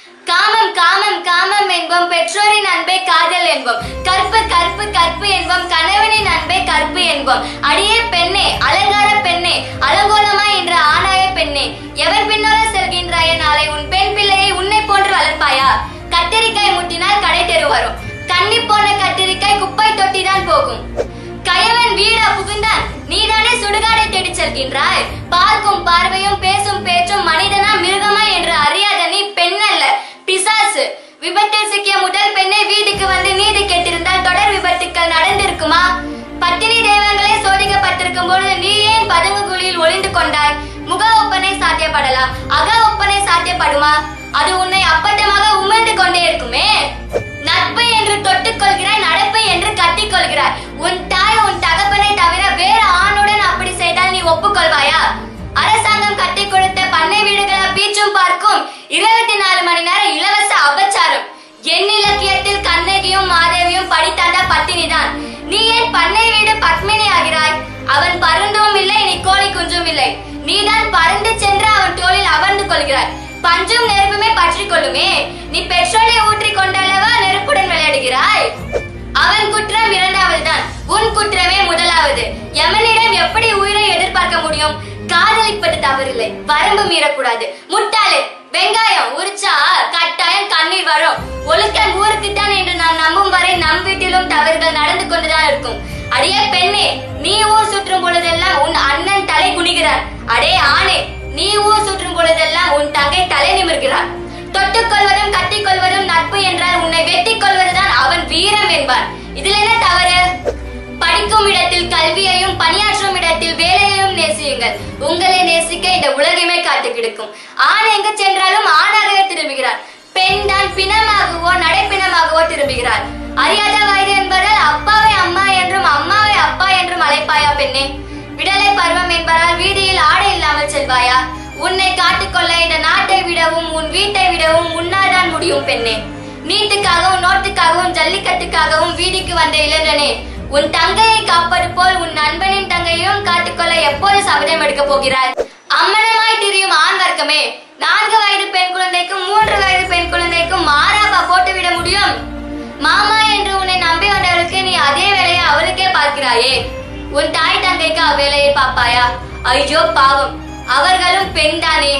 காமம் காமம் காமம் என்போம் பெற்றோரின் அன்பே காதல் என்போம் கற்பு கற்பு கற்பு என்போம் கணவனின் அன்பே கற்பு என்போம் அடியே பெண்ணே அலங்கார பெண்ணே அலங்கோலமாய் என்ற ஆணாய பெண்ணே எவர் பின்னோர செல்கின்றாய நாளை உன் பெண் பிள்ளையை உன்னை போன்று வளர்ப்பாயா கத்தரிக்காய் முட்டினால் கடை தெரு வரும் கண்ணி போன கத்திரிக்காய் குப்பை தொட்டிதான் போகும் கயவன் வீடா புகுந்தான் நீதானே சுடுகாடை தேடிச் செல்கின்றாய் பார்க்கும் பார்வையும் பேசும் பேச்சும் மனிதனா மிருகமா என்று அறியாத நீ பெண் அல்ல பிசாசு விபத்தில் சிக்கிய முதல் பெண்ணை வீட்டுக்கு வந்து நீதி கேட்டிருந்தால் தொடர் விபத்துக்கள் நடந்திருக்குமா பட்டினி தெய்வங்களே சோதிக்கப்பட்டிருக்கும் பொழுது நீ ஏன் பதுங்கு குழியில் ஒளிந்து கொண்டாய் முக ஒப்பனை சாத்தியப்படலாம் அக ஒப்பனை சாத்தியப்படுமா அது உன்னை அப்பட்டமாக உமிழ்ந்து கொண்டே இருக்குமே நட்பு என்று தொட்டுக் கொள்கிறாய் நடப்பு என்று கட்டிக் கொள்கிறாய் உன் தாய் உன் தகப்பனை தவிர வேற ஆணுடன் அப்படி செய்தால் நீ ஒப்புக்கொள்வாயா அரசாங்கம் கட்டி கொடுத்த பண்ணை வீடுகள பீச்சும் பார்க்கும் இருபத்தி நாலு மணி நேரம் இலவச அபச்சாரம் என் இலக்கியத்தில் கண்ணகியும் மாதேவியும் படித்தாண்டா பத்தினிதான் நீ ஏன் பண்ணை வீடு பத்மினி ஆகிறாய் அவன் பருந்தும் இல்லை நீ கோழி குஞ்சும் இல்லை நீதான் பறந்து சென்று அவன் தோளில் அமர்ந்து கொள்கிறாய் பஞ்சும் நெருப்புமே பற்றி கொள்ளுமே நீ பெட்ரோலை ஊற்றி கொண்டல்லவா நெருப்புடன் விளையாடுகிறாய் அவன் குற்றம் இரண்டாவது தான் உன் குற்றமே முதலாவது யமனிடம் எப்படி உயிரை எதிர்பார்க்க முடியும் காதலிப்பது தவறில்லை வரம்பு மீறக்கூடாது முட்டாளே வெங்காயம் உரிச்சா கட்டாயம் கண்ணீர் வரும் ஒழுக்கம் ஊருக்குத்தான் என்று நான் நம்பும் வரை நம் வீட்டிலும் தவறுகள் நடந்து கொண்டுதான் இருக்கும் அடியே பெண்ணே நீ ஊர் சுற்றும் பொழுதெல்லாம் உன் அண்ணன் தலை குனிகிறார் அடே ஆணே நீ ஊர் சுற்றும் பொழுதெல்லாம் உன் தங்கை தலை நிமிர்கிறார் தொட்டுக் கொள்வதும் கட்டிக் கொள்வதும் நட்பு என்றால் உன்னை வெட்டிக் கொள்வதுதான் அவன் வீரம் என்பார் இதில் என்ன தவறு படிக்கும் இடத்தில் கல்வியையும் பணியாற்றும் இடத்தில் வேலையையும் நேசியுங்கள் உங்களை நேசிக்க இந்த உலகமே காத்து கிடக்கும் ஆண் எங்கு சென்றாலும் ஆணாகவே திரும்புகிறார் பெண் தான் பிணமாகவோ நடைப்பிணமாகவோ திரும்புகிறார் அறியாத வயது என்பதால் அப்பாவை அம்மா என்றும் அம்மாவை அப்பா என்றும் அழைப்பாயா பெண்ணே விடலை பருவம் என்பதால் வீதியில் ஆடை இல்லாமல் செல்வாயா உன்னை காத்துக்கொள்ள இந்த நாட்டை விடவும் உன் வீட்டை விடவும் உன்னால் தான் முடியும் பெண்ணே நீட்டுக்காகவும் நோட்டுக்காகவும் ஜல்லிக்கட்டுக்காகவும் வீதிக்கு வந்த இளைஞனே உன் தங்கையை காப்பது போல் உன் நண்பனின் தங்கையும் காத்துக்கொள்ள எப்போது சபதம் எடுக்க போகிறாய் அம்மனமாய் திரியும் ஆண் வர்க்கமே நான்கு வயது பெண் குழந்தைக்கும் மூன்று வயது பெண் குழந்தைக்கும் மாறாப்பா போட்டு விட முடியும் மாமா என்று உன்னை நம்பி வந்தவருக்கு நீ அதே வேலையை அவருக்கே பார்க்கிறாயே உன் தாய் தந்தைக்கு அவ்வேலையை பார்ப்பாயா ஐயோ பாவம் அவர்களும் பெண் தானே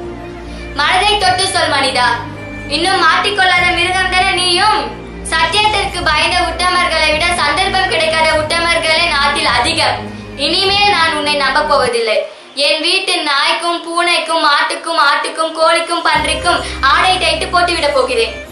மனதை தொட்டு சொல் மனிதா இன்னும் மாட்டிக்கொள்ளாத மிருகம் தானே நீயும் சத்தியத்திற்கு பயந்த உத்தமர்களை விட சந்தர்ப்பம் கிடைக்காத உத்தமர்களே நாட்டில் அதிகம் இனிமேல் நான் உன்னை நம்ப போவதில்லை என் வீட்டு நாய்க்கும் பூனைக்கும் மாட்டுக்கும் ஆட்டுக்கும் கோழிக்கும் பன்றிக்கும் ஆடை தைத்து போட்டு விட போகிறேன்